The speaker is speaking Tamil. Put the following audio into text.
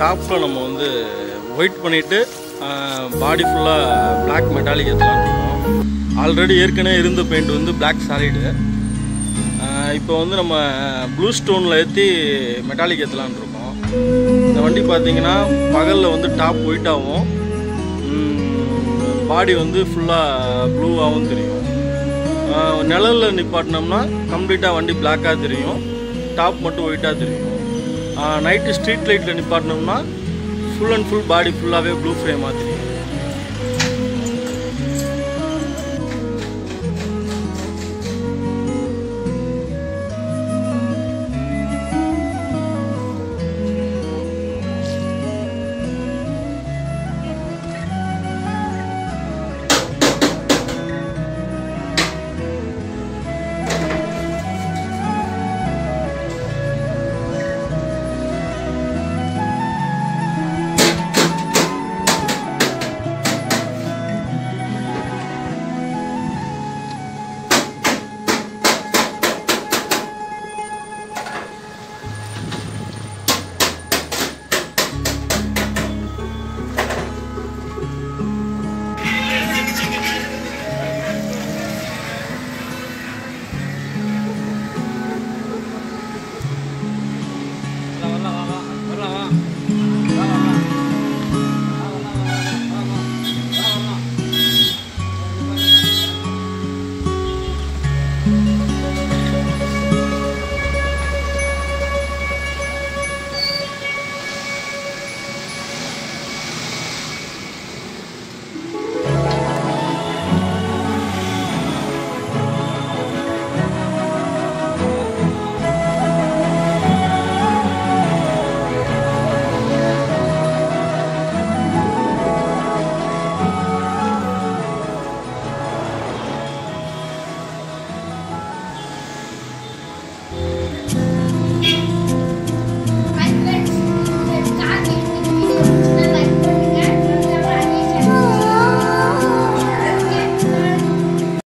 டாப்பில் நம்ம வந்து ஒயிட் பண்ணிவிட்டு பாடி ஃபுல்லாக பிளாக் மெட்டாலிக் ஏற்றலாம் இருக்கோம் ஆல்ரெடி ஏற்கனவே இருந்த பெயிண்ட் வந்து பிளாக் சாலிடு இப்போ வந்து நம்ம ப்ளூ ஸ்டோனில் ஏற்றி மெட்டாலிக் ஏற்றலான் இருக்கோம் இந்த வண்டி பார்த்தீங்கன்னா பகலில் வந்து டாப் ஒயிட்டாகவும் பாடி வந்து ஃபுல்லாக ப்ளூவாகவும் தெரியும் நிழலில் நிப்பாட்டினோம்னா கம்ப்ளீட்டாக வண்டி பிளாக்காக தெரியும் டாப் மட்டும் ஒயிட்டாக தெரியும் நைட்டு ஸ்ட்ரீட் லைட்டில் நிப்பாட்டினோம்னா ஃபுல் அண்ட் ஃபுல் பாடி ஃபுல்லாகவே ப்ளூ ஃப்ரேமாக தெரியும்